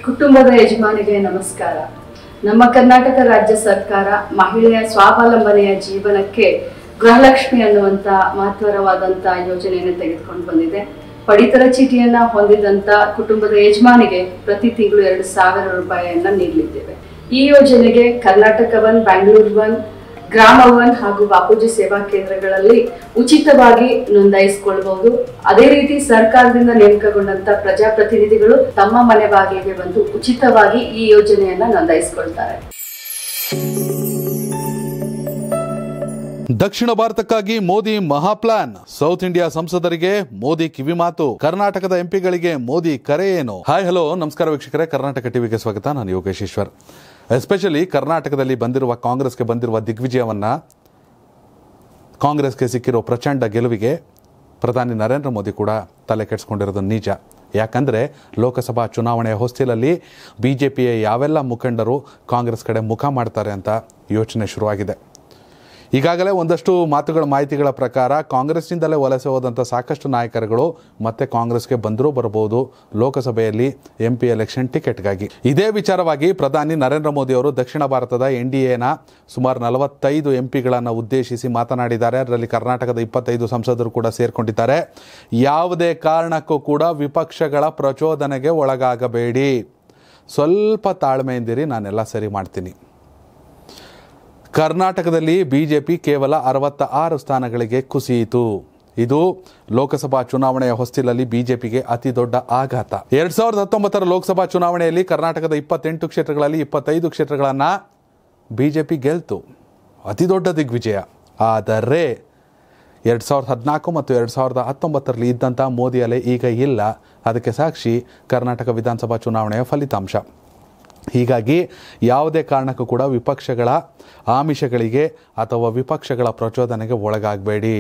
ಕುಟುಂಬದ ಯಜಮಾನಿಗೆ ನಮಸ್ಕಾರ ನಮ್ಮ ಕರ್ನಾಟಕ ರಾಜ್ಯ ಸರ್ಕಾರ ಮಹಿಳೆಯ ಸ್ವಾವಲಂಬನೆಯ ಜೀವನಕ್ಕೆ ಗೃಹಲಕ್ಷ್ಮಿ ಅನ್ನುವಂತ ಮಹತ್ವರವಾದಂತ ಯೋಜನೆಯನ್ನು ತೆಗೆದುಕೊಂಡು ಬಂದಿದೆ ಪಡಿತರ ಚೀಟಿಯನ್ನ ಹೊಂದಿದಂತ ಕುಟುಂಬದ ಯಜಮಾನಿಗೆ ಪ್ರತಿ ತಿಂಗಳು ಎರಡು ಸಾವಿರ ರೂಪಾಯಿಯನ್ನ ನೀಡಲಿದ್ದೇವೆ ಈ ಯೋಜನೆಗೆ Karnataka one Bangalore one Grama one ಹಾಗೂ ಬಾಪೂಜಿ ಸೇವಾ ಕೇಂದ್ರಗಳಲ್ಲಿ ಉಚಿತವಾಗಿ ನೋಂದಾಯಿಸಿಕೊಳ್ಬಹುದು ಅದೇ ರೀತಿ ಸರ್ಕಾರದಿಂದ ನೇಮಕಗೊಂಡಂತ ಪ್ರಜಾಪ್ರತಿನಿಧಿಗಳು ತಮ್ಮ ಮನೆ ಬಾಗಿಲಿಗೆ ಬಂದು ಉಚಿತವಾಗಿ ಈ ಯೋಜನೆಯನ್ನ ನೋಂದಾಯಿಸಿಕೊಳ್ತಾರೆ ದಕ್ಷಿಣ ಭಾರತಕ್ಕಾಗಿ ಮೋದಿ ಮಹಾಪ್ಲಾನ್ ಸೌತ್ ಇಂಡಿಯಾ ಸಂಸದರಿಗೆ ಮೋದಿ ಕಿವಿಮಾತು ಕರ್ನಾಟಕದ ಎಂಪಿಗಳಿಗೆ ಮೋದಿ ಕರೆ ಏನು ಹಾಯ್ ಹಲೋ ನಮಸ್ಕಾರ ವೀಕ್ಷಕರೇ ಕರ್ನಾಟಕ ಟಿವಿಗೆ ಸ್ವಾಗತ ನಾನು ಯೋಗೇಶ್ ಈಶ್ವರ್ ಎಸ್ಪೆಷಲಿ ಕರ್ನಾಟಕದಲ್ಲಿ ಬಂದಿರುವ ಕಾಂಗ್ರೆಸ್ಗೆ ಬಂದಿರುವ ದಿಗ್ವಿಜಯವನ್ನ ಕಾಂಗ್ರೆಸ್ಗೆ ಸಿಕ್ಕಿರೋ ಪ್ರಚಂಡ ಗೆಲುವಿಗೆ ಪ್ರಧಾನಿ ನರೇಂದ್ರ ಮೋದಿ ಕೂಡ ತಲೆ ಕೆಡಿಸ್ಕೊಂಡಿರೋದು ನಿಜ ಯಾಕಂದರೆ ಲೋಕಸಭಾ ಚುನಾವಣೆಯ ಹೊಸ್ತಿಲಲ್ಲಿ ಬಿ ಜೆ ಪಿಯ ಯಾವೆಲ್ಲ ಮುಖಂಡರು ಕಾಂಗ್ರೆಸ್ ಕಡೆ ಮುಖ ಮಾಡ್ತಾರೆ ಅಂತ ಯೋಚನೆ ಶುರುವಾಗಿದೆ ಈಗಾಗಲೇ ಒಂದಷ್ಟು ಮಾತುಗಳ ಮಾಹಿತಿಗಳ ಪ್ರಕಾರ ಕಾಂಗ್ರೆಸ್ನಿಂದಲೇ ವಲಸೆ ಹೋದಂಥ ಸಾಕಷ್ಟು ನಾಯಕರುಗಳು ಮತ್ತೆ ಕಾಂಗ್ರೆಸ್ಗೆ ಬಂದರೂ ಬರಬಹುದು ಲೋಕಸಭೆಯಲ್ಲಿ ಎಂ ಪಿ ಎಲೆಕ್ಷನ್ ಟಿಕೆಟ್ಗಾಗಿ ಇದೇ ವಿಚಾರವಾಗಿ ಪ್ರಧಾನಿ ನರೇಂದ್ರ ಮೋದಿ ಅವರು ದಕ್ಷಿಣ ಭಾರತದ ಎನ್ ಡಿ ಎನ ಸುಮಾರು ನಲವತ್ತೈದು ಎಂ ಪಿಗಳನ್ನು ಉದ್ದೇಶಿಸಿ ಮಾತನಾಡಿದ್ದಾರೆ ಅದರಲ್ಲಿ ಕರ್ನಾಟಕದ ಇಪ್ಪತ್ತೈದು ಸಂಸದರು ಕೂಡ ಸೇರ್ಕೊಂಡಿದ್ದಾರೆ ಯಾವುದೇ ಕಾರಣಕ್ಕೂ ಕೂಡ ವಿಪಕ್ಷಗಳ ಪ್ರಚೋದನೆಗೆ ಒಳಗಾಗಬೇಡಿ ಸ್ವಲ್ಪ ತಾಳ್ಮೆಯಿಂದಿರಿ ನಾನೆಲ್ಲ ಸರಿ ಮಾಡ್ತೀನಿ ಕರ್ನಾಟಕದಲ್ಲಿ ಬಿಜೆಪಿ ಕೇವಲ ಅರವತ್ತ ಆರು ಸ್ಥಾನಗಳಿಗೆ ಕುಸಿಯಿತು ಇದು ಲೋಕಸಭಾ ಚುನಾವಣೆಯ ಹೊಸ್ತಿಲಲ್ಲಿ ಬಿಜೆಪಿಗೆ ಅತಿ ದೊಡ್ಡ ಆಘಾತ ಎರಡ್ ಸಾವಿರದ ಹತ್ತೊಂಬತ್ತರ ಲೋಕಸಭಾ ಚುನಾವಣೆಯಲ್ಲಿ ಕರ್ನಾಟಕದ ಇಪ್ಪತ್ತೆಂಟು ಕ್ಷೇತ್ರಗಳಲ್ಲಿ ಇಪ್ಪತ್ತೈದು ಕ್ಷೇತ್ರಗಳನ್ನು ಬಿಜೆಪಿ ಗೆಲ್ತು ಅತಿ ದೊಡ್ಡ ದಿಗ್ವಿಜಯ ಆದರೆ ಎರಡು ಸಾವಿರದ ಹದಿನಾಲ್ಕು ಮತ್ತು ಎರಡು ಸಾವಿರದ ಹತ್ತೊಂಬತ್ತರಲ್ಲಿ ಇದ್ದಂಥ ಮೋದಿ ಅಲೆ ಈಗ ಇಲ್ಲ ಅದಕ್ಕೆ ಸಾಕ್ಷಿ ಕರ್ನಾಟಕ ವಿಧಾನಸಭಾ ಚುನಾವಣೆಯ ಫಲಿತಾಂಶ ಹೀಗಾಗಿ ಯಾವುದೇ ಕಾರಣಕ್ಕೂ ಕೂಡ ವಿಪಕ್ಷಗಳ ಆಮಿಷಗಳಿಗೆ ಅಥವಾ ವಿಪಕ್ಷಗಳ ಪ್ರಚೋದನೆಗೆ ಒಳಗಾಗಬೇಡಿ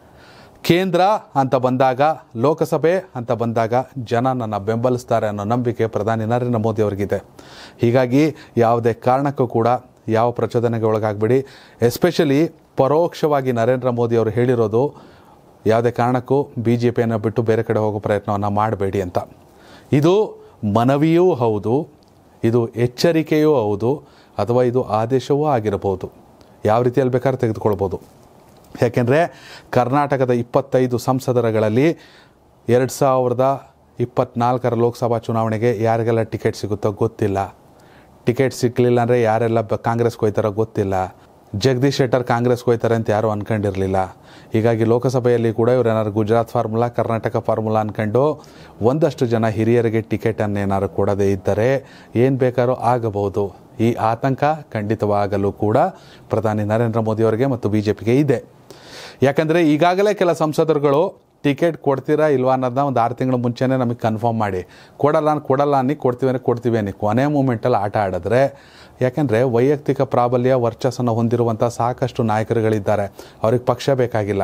ಕೇಂದ್ರ ಅಂತ ಬಂದಾಗ ಲೋಕಸಭೆ ಅಂತ ಬಂದಾಗ ಜನ ನನ್ನ ಬೆಂಬಲಿಸ್ತಾರೆ ಅನ್ನೋ ನಂಬಿಕೆ ಪ್ರಧಾನಿ ನರೇಂದ್ರ ಮೋದಿ ಅವರಿಗಿದೆ ಹೀಗಾಗಿ ಯಾವುದೇ ಕಾರಣಕ್ಕೂ ಕೂಡ ಯಾವ ಪ್ರಚೋದನೆಗೆ ಒಳಗಾಗಬೇಡಿ ಎಸ್ಪೆಷಲಿ ಪರೋಕ್ಷವಾಗಿ ನರೇಂದ್ರ ಮೋದಿ ಅವರು ಹೇಳಿರೋದು ಯಾವುದೇ ಕಾರಣಕ್ಕೂ ಬಿ ಜೆ ಪಿಯನ್ನು ಬಿಟ್ಟು ಬೇರೆ ಕಡೆ ಹೋಗೋ ಪ್ರಯತ್ನವನ್ನು ಮಾಡಬೇಡಿ ಅಂತ ಇದು ಮನವಿಯೂ ಹೌದು ಇದು ಎಚ್ಚರಿಕೆಯೂ ಹೌದು ಅಥವಾ ಇದು ಆದೇಶವೂ ಆಗಿರಬಹುದು ಯಾವ ರೀತಿಯಲ್ಲಿ ಬೇಕಾದ್ರೆ ತೆಗೆದುಕೊಳ್ಬೋದು ಯಾಕೆಂದರೆ ಕರ್ನಾಟಕದ ಇಪ್ಪತ್ತೈದು ಸಂಸದರಗಳಲ್ಲಿ ಎರಡು ಸಾವಿರದ ಇಪ್ಪತ್ನಾಲ್ಕರ ಲೋಕಸಭಾ ಚುನಾವಣೆಗೆ ಯಾರಿಗೆಲ್ಲ ಟಿಕೆಟ್ ಸಿಗುತ್ತೋ ಗೊತ್ತಿಲ್ಲ ಟಿಕೆಟ್ ಸಿಕ್ಕಲಿಲ್ಲ ಅಂದರೆ ಯಾರೆಲ್ಲ ಬ- ಕಾಂಗ್ರೆಸ್ಗೆ ಹೋಯ್ತಾರೋ ಗೊತ್ತಿಲ್ಲ ಜಗದೀಶ್ ಶೆಟ್ಟರ್ ಕಾಂಗ್ರೆಸ್ಗೆ ಹೋಯ್ತಾರೆ ಅಂತ ಯಾರೂ ಅನ್ಕೊಂಡಿರಲಿಲ್ಲ ಹೀಗಾಗಿ ಲೋಕಸಭೆಯಲ್ಲಿ ಕೂಡ ಇವ್ರು ಏನಾದ್ರು ಗುಜರಾತ್ ಫಾರ್ಮುಲಾ ಕರ್ನಾಟಕ ಫಾರ್ಮುಲಾ ಅನ್ಕೊಂಡು ಒಂದಷ್ಟು ಜನ ಹಿರಿಯರಿಗೆ ಟಿಕೆಟನ್ನು ಏನಾದ್ರು ಕೊಡದೇ ಇದ್ದರೆ ಏನು ಬೇಕಾದ್ರೂ ಆಗಬಹುದು ಈ ಆತಂಕ ಖಂಡಿತವಾಗಲು ಕೂಡ ಪ್ರಧಾನಿ ನರೇಂದ್ರ ಮೋದಿಯವರಿಗೆ ಮತ್ತು ಬಿ ಜೆ ಪಿಗೆ ಇದೆ ಯಾಕಂದರೆ ಈಗಾಗಲೇ ಕೆಲ ಸಂಸದರುಗಳು ಟಿಕೆಟ್ ಕೊಡ್ತೀರಾ ಇಲ್ವಾ ಅನ್ನೋದನ್ನ ಒಂದು ಆರು ತಿಂಗಳ ಮುಂಚೆನೇ ನಮಗೆ ಕನ್ಫರ್ಮ್ ಮಾಡಿ ಕೊಡಲ್ಲ ಅನ್- ಕೊಡಲ್ಲ ಅನ್ನಿ ಕೊಡ್ತೀವಿ ಅನ್ನಿ ಕೊಡ್ತೀವಿ ಅನ್ನಿ ಕೊನೆ ಮೂಮೆಂಟಲ್ಲಿ ಆಟ ಆಡಿದ್ರೆ ಯಾಕೆಂದರೆ ವೈಯಕ್ತಿಕ ಪ್ರಾಬಲ್ಯ ವರ್ಚಸ್ಸನ್ನು ಹೊಂದಿರುವಂಥ ಸಾಕಷ್ಟು ನಾಯಕರುಗಳಿದ್ದಾರೆ ಅವ್ರಿಗೆ ಪಕ್ಷ ಬೇಕಾಗಿಲ್ಲ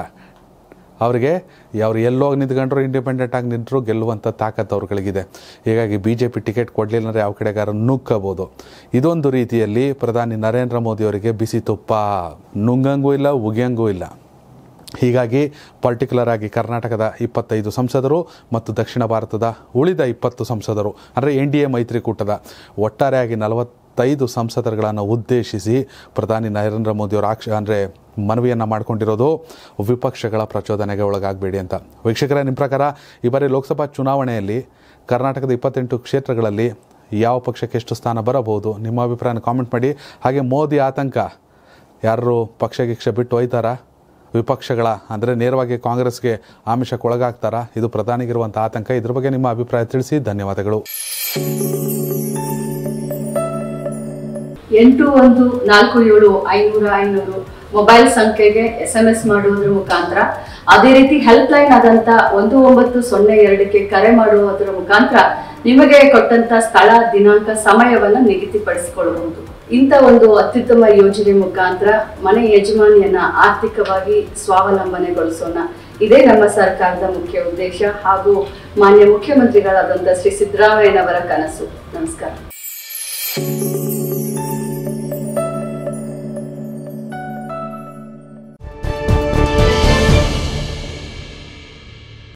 ಅವರಿಗೆ ಅವ್ರು ಎಲ್ಲೋಗಿ ನಿಂತ್ಕೊಂಡ್ರು ಇಂಡಿಪೆಂಡೆಂಟ್ ಆಗಿ ನಿಂತರು ಗೆಲ್ಲುವಂಥ ತಾಕತ್ತು ಅವ್ರುಗಳಿಗಿದೆ ಹೀಗಾಗಿ ಬಿ ಜೆ ಪಿ ಟಿಕೆಟ್ ಕೊಡಲಿಲ್ಲ ಅಂದರೆ ಯಾವ ಕಡೆಗಾರ ನುಗ್ಗಬೋದು ಇದೊಂದು ರೀತಿಯಲ್ಲಿ ಪ್ರಧಾನಿ ನರೇಂದ್ರ ಮೋದಿ ಅವರಿಗೆ ಬಿಸಿ ತುಪ್ಪ ನುಂಗಂಗೂ ಇಲ್ಲ ಉಗಿಯಂಗೂ ಇಲ್ಲ ಹೀಗಾಗಿ ಪರ್ಟಿಕ್ಯುಲರ್ ಆಗಿ ಕರ್ನಾಟಕದ ಇಪ್ಪತ್ತೈದು ಸಂಸದರು ಮತ್ತು ದಕ್ಷಿಣ ಭಾರತದ ಉಳಿದ ಇಪ್ಪತ್ತು ಸಂಸದರು ಅಂದರೆ ಎನ್ ಡಿ ಎ ಮೈತ್ರಿಕೂಟದ ಒಟ್ಟಾರೆಯಾಗಿ ನಲವತ್ತೈದು ಸಂಸದರುಗಳನ್ನು ಉದ್ದೇಶಿಸಿ ಪ್ರಧಾನಿ ನರೇಂದ್ರ ಮೋದಿಯವರು ಆಕ್ಷ ಅಂದರೆ ಮನವಿಯನ್ನು ಮಾಡಿಕೊಂಡಿರೋದು ವಿಪಕ್ಷಗಳ ಪ್ರಚೋದನೆಗೆ ಒಳಗಾಗಬೇಡಿ ಅಂತ ವೀಕ್ಷಕರೇ ನಿಮ್ಮ ಪ್ರಕಾರ ಈ ಬಾರಿ ಲೋಕಸಭಾ ಚುನಾವಣೆಯಲ್ಲಿ ಕರ್ನಾಟಕದ ಇಪ್ಪತ್ತೆಂಟು ಕ್ಷೇತ್ರಗಳಲ್ಲಿ ಯಾವ ಪಕ್ಷಕ್ಕೆ ಎಷ್ಟು ಸ್ಥಾನ ಬರಬಹುದು ನಿಮ್ಮ ಅಭಿಪ್ರಾಯನ ಕಾಮೆಂಟ್ ಮಾಡಿ ಹಾಗೆ ಮೋದಿ ಆತಂಕ ಯಾರು ಪಕ್ಷ ಗಿಕ್ಷ ಬಿಟ್ಟು ಹೋಯ್ತಾರಾ ವಿಪಕ್ಷಗಳ ಅಂದರೆ ನೇರವಾಗಿ ಕಾಂಗ್ರೆಸ್ಗೆ ಆಮಿಷಕ್ಕೆ ಒಳಗಾಗ್ತಾರಾ ಇದು ಪ್ರಧಾನಿಗಿರುವಂಥ ಆತಂಕ ಇದ್ರ ಬಗ್ಗೆ ನಿಮ್ಮ ಅಭಿಪ್ರಾಯ ತಿಳಿಸಿ ಧನ್ಯವಾದಗಳು ಎಂಟು ಒಂದು ನಾಲ್ಕು ಏಳು ಐನೂರ ಐನೂರು ಮೊಬೈಲ್ ಸಂಖ್ಯೆಗೆ ಎಸ್ ಎಂ ಎಸ್ ಮಾಡುವುದರ ಮುಖಾಂತರ ಅದೇ ರೀತಿ ಹೆಲ್ಪ್ ಲೈನ್ ಆದಂತ ಒಂದು ಒಂಬತ್ತು ಸೊನ್ನೆ ಎರಡಕ್ಕೆ ಕರೆ ಮಾಡುವುದರ ಮುಖಾಂತರ ನಿಮಗೆ ಕೊಟ್ಟಂತ ಸ್ಥಳ ದಿನಾಂಕ ಸಮಯವನ್ನ ನಿಗದಿಪಡಿಸಿಕೊಳ್ಳಬಹುದು ಇಂಥ ಒಂದು ಅತ್ಯುತ್ತಮ ಯೋಜನೆ ಮುಖಾಂತರ ಮನೆ ಯಜಮಾನಿಯನ್ನ ಆರ್ಥಿಕವಾಗಿ ಸ್ವಾವಲಂಬನೆಗೊಳಿಸೋಣ ಇದೇ ನಮ್ಮ ಸರ್ಕಾರದ ಮುಖ್ಯ ಉದ್ದೇಶ ಹಾಗೂ ಮಾನ್ಯ ಮುಖ್ಯಮಂತ್ರಿಗಳಾದಂಥ ಶ್ರೀ ಸಿದ್ದರಾಮಯ್ಯನವರ ಕನಸು ನಮಸ್ಕಾರ